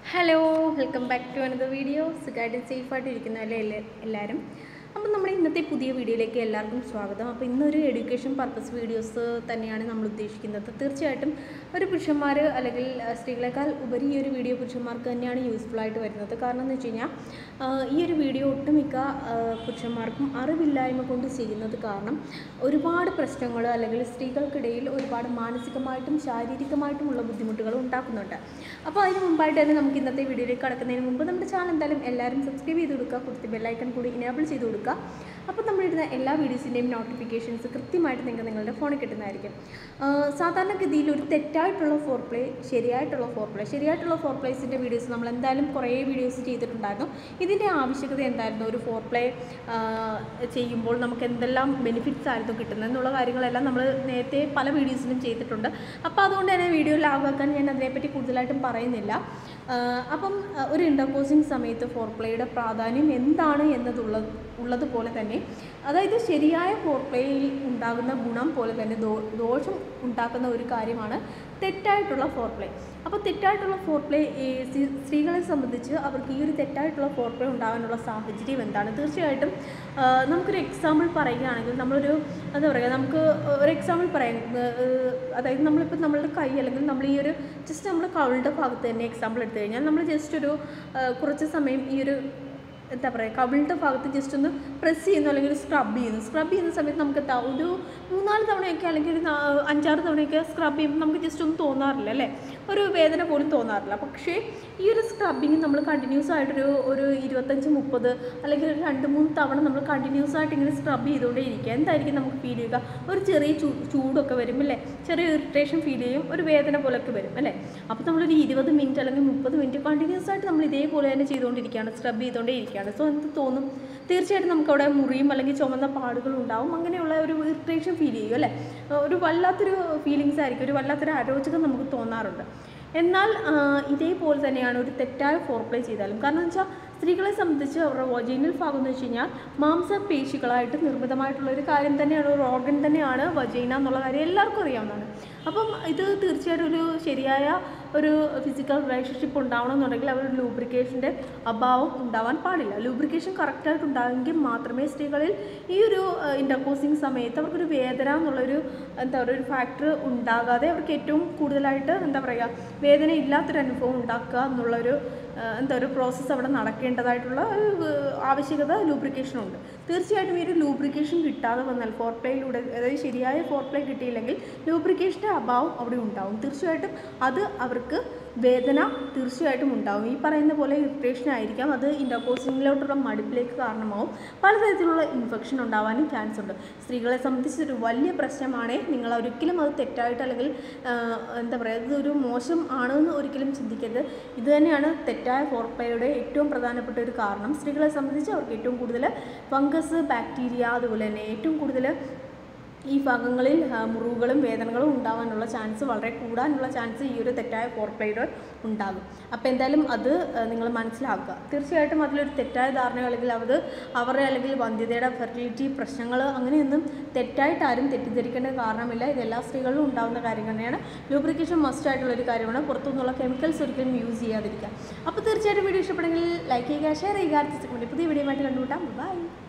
hello welcome back to another video സുഖമായിട്ട് സേഫായിട്ട് ഇരിക്കുന്നതല്ലേ എല്ലാ എല്ലാവരും അപ്പം നമ്മുടെ ഇന്നത്തെ പുതിയ വീഡിയോയിലേക്ക് എല്ലാവർക്കും സ്വാഗതം അപ്പോൾ ഇന്നൊരു എഡ്യൂക്കേഷൻ പർപ്പസ് വീഡിയോസ് തന്നെയാണ് നമ്മൾ ഉദ്ദേശിക്കുന്നത് തീർച്ചയായിട്ടും ഒരു പുരുഷന്മാർ അല്ലെങ്കിൽ അഹ്, സ്ത്രീകളെക്കാൾ ഉപരി ഈ ഒരു വീഡിയോ പുരുഷന്മാർക്ക് തന്നെയാണ് യൂസ്ഫുൾ ആയിട്ട് വരുന്നത് കാരണം എന്ന് വെച്ച് കഴിഞ്ഞാൽ ആഹ്, ഈ ഒരു വീഡിയോ ഒട്ടുമിക്ക ആഹ്, പുരുഷന്മാർക്കും അറിവില്ലായ്മ കൊണ്ട് ചെയ്യുന്നത് കാരണം ഒരുപാട് പ്രശ്നങ്ങൾ അല്ലെങ്കിൽ സ്ത്രീകൾക്കിടയിൽ ഒരുപാട് മാനസികമായിട്ടും ശാരീരികമായിട്ടുമുള്ള ബുദ്ധിമുട്ടുകൾ ഉണ്ടാക്കുന്നുണ്ട് അപ്പോൾ അതിന് മുമ്പായിട്ട് തന്നെ നമുക്ക് ഇന്നത്തെ വീഡിയോയിലേക്ക് കടക്കുന്നതിന് മുമ്പ് നമ്മുടെ ചാനൽ എന്തായാലും എല്ലാവരും സബ്സ്ക്രൈബ് ചെയ്ത് കൊടുക്കുക കൊടുത്ത് ബെല്ലൈക്കൺ കൂടി ഇനേബിൾ ചെയ്ത് കൊടുക്കുക അപ്പോൾ നമ്മളിടുന്ന എല്ലാ വീഡിയോസിൻ്റെയും നോട്ടിഫിക്കേഷൻസ് കൃത്യമായിട്ട് നിങ്ങൾക്ക് നിങ്ങളുടെ ഫോണിൽ കിട്ടുന്നതായിരിക്കും ആഹ് സാധാരണഗതിയിൽ ഒരു തെറ്റായിട്ടുള്ള ഫോർ പ്ലേ ശരിയായിട്ടുള്ള ഫോർ പ്ലേ ശരിയായിട്ടുള്ള ഫോർ പ്ലേസിൻ്റെ വീഡിയോസ് നമ്മൾ എന്തായാലും കുറേ വീഡിയോസ് ചെയ്തിട്ടുണ്ടായിരുന്നു ഇതിൻ്റെ ആവശ്യകത എന്തായിരുന്നു ഒരു ഫോർ പ്ലേ ചെയ്യുമ്പോൾ നമുക്ക് എന്തെല്ലാം ബെനിഫിറ്റ്സ് ആയിരുന്നു കിട്ടുന്നത് എന്നുള്ള കാര്യങ്ങളെല്ലാം നമ്മൾ നേരത്തെ പല വീഡിയോസിലും ചെയ്തിട്ടുണ്ട് അപ്പോൾ അതുകൊണ്ട് തന്നെ വീഡിയോ ലാഗാക്കാൻ ഞാൻ അതിനെപ്പറ്റി കൂടുതലായിട്ടും പറയുന്നില്ല ആഹ് അപ്പം അഹ് ഒരു ഇൻ്റർകോസിങ് സമയത്ത് ഫോർ പ്ലേയുടെ പ്രാധാന്യം എന്താണ് എന്നതുള്ള ഉള്ളതുപോലെ തന്നെ അതായത് ശരിയായ ഫോർ പ്ലേയിൽ ഉണ്ടാകുന്ന ഗുണം പോലെ തന്നെ ദോ ദോഷം ഉണ്ടാക്കുന്ന ഒരു കാര്യമാണ് തെറ്റായിട്ടുള്ള ഫോർ പ്ലേ അപ്പോൾ തെറ്റായിട്ടുള്ള ഫോർ പ്ലേ ഈ സ്ത്രീ- സ്ത്രീകളെ സംബന്ധിച്ച് അവർക്ക് ഈ ഒരു തെറ്റായിട്ടുള്ള ഫോർ പ്ലേ ഉണ്ടാകാനുള്ള സാഹചര്യം എന്താണ് തീർച്ചയായിട്ടും ആ, നമുക്കൊരു എക്സാമ്പിൾ പറയുകയാണെങ്കിൽ നമ്മളൊരു എന്താ പറയുക നമുക്ക് ഒരു എക്സാമ്പിൾ പറയാം ഏഹ്, അതായത് നമ്മളിപ്പോൾ നമ്മളുടെ കൈ അല്ലെങ്കിൽ നമ്മൾ ഈ ഒരു ജസ്റ്റ് നമ്മൾ കവിളുടെ ഭാഗത്ത് തന്നെ എക്സാമ്പിൾ എടുത്തു കഴിഞ്ഞാൽ നമ്മൾ ജസ്റ്റ് ഒരു ആ, കുറച്ച് സമയം ഈ ഒരു എന്താ പറയുക കവിളുടെ ഭാഗത്ത് ജസ്റ്റ് ഒന്ന് പ്രസ് ചെയ്യുന്നു അല്ലെങ്കിൽ സ്ക്രബ് ചെയ്യുന്നു സ്ക്രബ് ചെയ്യുന്ന സമയത്ത് നമുക്ക് എന്താ ഒരു മൂന്നാല് തവണയൊക്കെ അല്ലെങ്കിൽ ഒരു നാ- അഞ്ചാറ് തവണയൊക്കെ സ്ക്രബ് ചെയ്യുമ്പോൾ നമുക്ക് ജസ്റ്റ് ഒന്നും തോന്നാറില്ല അല്ലേ ഒരു വേദന പോലും തോന്നാറില്ല പക്ഷേ ഈ ഒരു സ്ക്രബിങ് നമ്മൾ കണ്ടിന്യൂസ് ആയിട്ടൊരു ഒരു ഇരുപത്തഞ്ച് മുപ്പത് അല്ലെങ്കിൽ ഒരു രണ്ട് മൂന്ന് തവണ നമ്മൾ കണ്ടിന്യൂസ് ആയിട്ട് ഇങ്ങനെ സ്ക്രബ് ചെയ്തുകൊണ്ടേ ഇരിക്കുക എന്തായിരിക്കും നമുക്ക് ഫീൽ ചെയ്യുക ഒരു ചെറിയ ചൂ ചൂടൊക്കെ വരും അല്ലേ ചെറിയ ഇറിറ്റേഷൻ ഫീൽ ചെയ്യും ഒരു വേദന പോലൊക്കെ വരും അല്ലേ അപ്പോൾ നമ്മളൊരു ഇരുപത് മിനിറ്റ് അല്ലെങ്കിൽ മുപ്പത് മിനിറ്റ് കണ്ടിന്യൂസ് ആയിട്ട് നമ്മൾ ഇതേപോലെ തന്നെ ചെയ്തുകൊണ്ടിരിക്കുകയാണ് സ്ക്രബ് ചെയ്തുകൊണ്ടേ ഇരിക്കുകയാണ് സോ എന്ത് തോന്നും തീർച്ചയായിട്ടും നമുക്ക് അവിടെ മുറിയും അല്ലെങ്കിൽ ചുമന്ന പാടുകളും ഉണ്ടാവും അങ്ങനെയുള്ള ഒരു ഇറിറ്റേഷൻ ഫീൽ ചെയ്യും അല്ലേ ഒരു വല്ലാത്തൊരു ഫീലിങ്സ് ആയിരിക്കും ഒരു വല്ലാത്തൊരു അരോചകം നമുക്ക് തോന്നാറുണ്ട് എന്നാൽ ആ, ഇതേപോലെ തന്നെയാണ് ഒരു തെറ്റായ ഫോർ പ്ലേ ചെയ്താലും കാരണം എന്ന് വെച്ചാൽ സ്ത്രീകളെ സംബന്ധിച്ച് അവരുടെ വജൈനൽ ഭാഗം എന്ന് വെച്ച് കഴിഞ്ഞാൽ മാംസപേശികളായിട്ട് നിർമ്മിതമായിട്ടുള്ള ഒരു കാര്യം തന്നെയാണ് ഒരു ഓർഗൻ തന്നെയാണ് വജൈന എന്നുള്ള കാര്യം എല്ലാവർക്കും അറിയാവുന്നതാണ് അപ്പം ഇത് തീർച്ചയായിട്ടും ഒരു ശരിയായ ഒരു ഫിസിക്കൽ റിലേഷൻഷിപ്പ് ഉണ്ടാവണമെന്നുണ്ടെങ്കിൽ അവർ ലൂബ്രിക്കേഷൻ്റെ അഭാവം ഉണ്ടാവാൻ പാടില്ല ലൂബ്രിക്കേഷൻ കറക്റ്റായിട്ട് ഉണ്ടാകുമെങ്കിൽ മാത്രമേ സ്ത്രീകളിൽ ഈ ഒരു ഇൻ്റർകോസിങ് സമയത്ത് അവർക്കൊരു വേദന എന്നുള്ളൊരു എന്താ പറയുക ഒരു ഫാക്ടർ ഉണ്ടാകാതെ അവർക്ക് ഏറ്റവും കൂടുതലായിട്ട് എന്താ പറയുക വേദന ഇല്ലാത്തൊരു അനുഭവം ഉണ്ടാക്കുക എന്നുള്ളൊരു ആ, എന്താ ഒരു പ്രോസസ്സ് അവിടെ നടക്കേണ്ടതായിട്ടുള്ള ഒരു ഏഹ്, ആവശ്യകത ലൂബ്രിക്കേഷനുണ്ട് തീർച്ചയായിട്ടും ഈ ഒരു ലൂബ്രിക്കേഷൻ കിട്ടാതെ വന്നാൽ ഫോർ പ്ലേയിലൂടെ അതായത് ശരിയായ ഫോർ പ്ലേ കിട്ടിയില്ലെങ്കിൽ ലൂബ്രിക്കേഷൻ്റെ അഭാവം അവിടെ ഉണ്ടാവും തീർച്ചയായിട്ടും അത് അവർക്ക് വേദന തീർച്ചയായിട്ടും ഉണ്ടാവും ഈ പറയുന്ന പോലെ ഇറിറ്റേഷൻ ആയിരിക്കാം അത് ഇൻ്റർകോസിങ്ങിലോട്ടുള്ള മടുപ്പിലേക്ക് കാരണമാവും പലതരത്തിലുള്ള ഇൻഫെക്ഷൻ ഉണ്ടാവാനും ചാൻസ് ഉണ്ട് സ്ത്രീകളെ സംബന്ധിച്ച് ഒരു വലിയ പ്രശ്നമാണ് നിങ്ങൾ ഒരിക്കലും അത് തെറ്റായിട്ട് അല്ലെങ്കിൽ ആ, എന്താ പറയുക ഇതൊരു മോശം ആണെന്ന് ഒരിക്കലും ചിന്തിക്കരുത് ഇത് തന്നെയാണ് തെറ്റായ ഫോർപ്ലയുടെ ഏറ്റവും പ്രധാനപ്പെട്ട ഒരു കാരണം സ്ത്രീകളെ സംബന്ധിച്ച് അവർക്ക് ഏറ്റവും കൂടുതൽ ഫംഗസ് ബാക്ടീരിയ അതുപോലെ തന്നെ ഏറ്റവും കൂടുതൽ ഈ ഭാഗങ്ങളിൽ ആ, മുറിവുകളും വേദനകളും ഉണ്ടാകാനുള്ള ചാൻസ് വളരെ കൂടാനുള്ള ചാൻസ് ഈ ഒരു തെറ്റായ ഫോർപ്ലയുടെ ഉണ്ടാകും അപ്പോൾ എന്തായാലും അത് നിങ്ങൾ മനസ്സിലാക്കുക തീർച്ചയായിട്ടും അതിലൊരു തെറ്റായ ധാരണ അല്ലെങ്കിൽ അത് അവരുടെ അല്ലെങ്കിൽ വന്ധ്യതയുടെ ഫെർട്ടിലിറ്റി പ്രശ്നങ്ങൾ അങ്ങനെയൊന്നും തെറ്റായിട്ട് ആരും തെറ്റിദ്ധരിക്കേണ്ട കാരണമില്ല ഇത് എല്ലാ സ്ത്രീകളിലും ഉണ്ടാകുന്ന കാര്യം തന്നെയാണ് ലൂബ്രിക്കേഷൻ മസ്റ്റ് ആയിട്ടുള്ള ഒരു കാര്യമാണ് പുറത്തുനിന്നുള്ള കെമിക്കൽസ് ഒരിക്കലും യൂസ് ചെയ്യാതിരിക്കുക അപ്പോൾ തീർച്ചയായിട്ടും വീഡിയോ ഇഷ്ടപ്പെടുമെങ്കിൽ ലൈക്ക് ചെയ്യുക ഷെയർ ചെയ്യുക അടുത്ത സെക്കൻഡ് പുതിയ വീഡിയോ ആയിട്ട് കണ്ടുകൂട്ടാം ബൈ